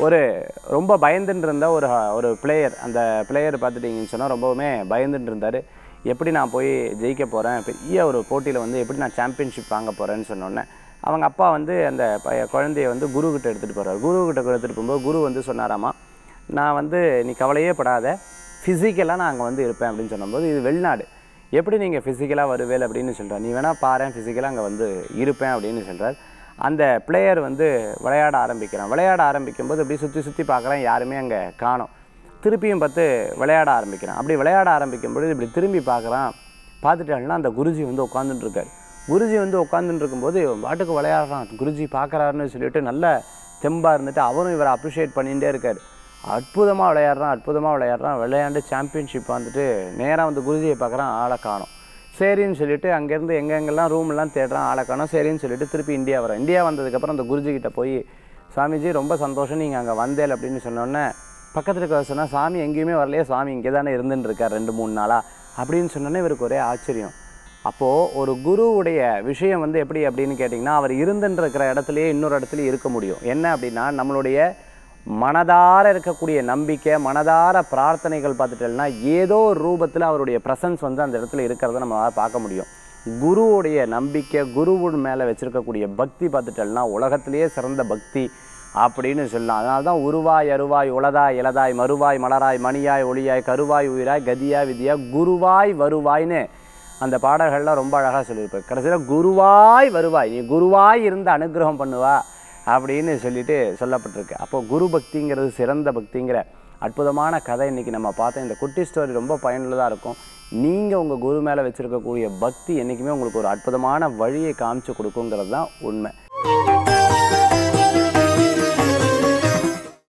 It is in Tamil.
ஒரு ரொம்ப பயந்துட்டு இருந்த ஒரு ஒரு பிளேயர் அந்த பிளேயர் பார்த்துட்டிங்கன்னு சொன்னால் ரொம்பவுமே பயந்துட்டு இருந்தார் எப்படி நான் போய் ஜெயிக்க போகிறேன் பெரிய ஒரு போட்டியில் வந்து எப்படி நான் சாம்பியன்ஷிப் வாங்க போகிறேன்னு சொன்னோன்னே அவங்க அப்பா வந்து அந்த பைய குழந்தைய வந்து குரு கிட்ட எடுத்துகிட்டு போகிறார் குரு கிட்ட எடுத்துகிட்டு போகும்போது குரு வந்து சொன்னாராமா நான் வந்து நீ கவலையே படாத ஃபிசிக்கலாக நான் அங்கே வந்து இருப்பேன் அப்படின்னு சொன்னபோது இது வெளிநாடு எப்படி நீங்கள் ஃபிசிக்கலாக வருவேல் அப்படின்னு சொல்கிறார் நீ வேணால் பாரு ஃபிசிக்கலாக அங்கே வந்து இருப்பேன் அப்படின்னு சொல்கிறார் அந்த பிளேயர் வந்து விளையாட ஆரம்பிக்கிறான் விளையாட ஆரம்பிக்கும்போது அப்படியே சுற்றி சுற்றி பார்க்குறான் யாருமே அங்கே காணோம் திருப்பியும் பார்த்து விளையாட ஆரம்பிக்கிறான் அப்படி விளையாட ஆரம்பிக்கும் பொழுது இப்படி திரும்பி பார்க்குறான் பார்த்துட்டாங்கன்னா அந்த குருஜி வந்து உட்காந்துட்டு இருக்காரு குருஜி வந்து உட்காந்துட்டு இருக்கும்போது இவன் பாட்டுக்கு விளையாடுறான் குருஜி பார்க்குறாருன்னு சொல்லிட்டு நல்ல தெம்பாக இருந்துட்டு அவரும் இவரை அப்ரிஷியேட் பண்ணிகிட்டே இருக்கார் அற்புதமாக விளையாடுறான் அற்புதமாக விளையாடுறான் விளையாண்டு சாம்பியன்ஷிப் வந்துட்டு நேராக வந்து குருஜியை பார்க்குறான் ஆளை காணோம் சரின்னு சொல்லிட்டு அங்கேருந்து எங்கெங்கெல்லாம் ரூம்லாம் தேடுறான் ஆளை காணோம் சரின்னு சொல்லிட்டு திருப்பி இந்தியா வரோம் இந்தியா வந்ததுக்கப்புறம் அந்த குருஜி கிட்ட போய் சாமிஜி ரொம்ப சந்தோஷம் நீங்கள் அங்கே வந்தேல் அப்படின்னு சொன்னோன்னே பக்கத்தில் இருக்க சொன்னால் சாமி எங்கேயுமே வரலையே சாமி இங்கே தானே இருந்துன்னு இருக்கார் ரெண்டு மூணு நாளாக அப்படின்னு சொன்னோன்னே இவருக்கு ஒரே ஆச்சரியம் அப்போது ஒரு குருவுடைய விஷயம் வந்து எப்படி அப்படின்னு கேட்டிங்கன்னா அவர் இருந்துன்னு இருக்கிற இடத்துலையே இன்னொரு இடத்துலையும் இருக்க முடியும் என்ன அப்படின்னா நம்மளுடைய மனதார இருக்கக்கூடிய நம்பிக்கை மனதார பிரார்த்தனைகள் பார்த்துட்டோம்னா ஏதோ ஒரு ரூபத்தில் அவருடைய ப்ரெசன்ஸ் வந்து அந்த இடத்துல இருக்கிறத நம்மளால் பார்க்க முடியும் குருவுடைய நம்பிக்கை குருவின் மேலே வச்சிருக்கக்கூடிய பக்தி பார்த்துட்டோம்னா உலகத்திலேயே சிறந்த பக்தி அப்படின்னு சொல்லலாம் அதனால தான் உருவாய் அருவாய் உளதாய் இளதாய் மறுவாய் மலராய் மணியாய் ஒளியாய் கருவாய் உயிராய் கதியாய் விதியாய் குருவாய் வருவாய்னு அந்த பாடல்கள்லாம் ரொம்ப அழகாக சொல்லியிருப்பார் கடைசியில் குருவாய் வருவாய் நீ குருவாய் இருந்து அனுகிரகம் பண்ணுவா அப்படின்னு சொல்லிட்டு சொல்லப்பட்டிருக்கு அப்போ குரு பக்திங்கிறது சிறந்த பக்திங்கிற அற்புதமான கதை இன்னைக்கு நம்ம பார்த்தோம் இந்த குட்டி ஸ்டோரி ரொம்ப பயனுள்ளதாக இருக்கும் நீங்கள் உங்கள் குரு மேலே வச்சுருக்கக்கூடிய பக்தி என்றைக்குமே உங்களுக்கு ஒரு அற்புதமான வழியை காமிச்சு கொடுக்குங்கிறது தான் உண்மை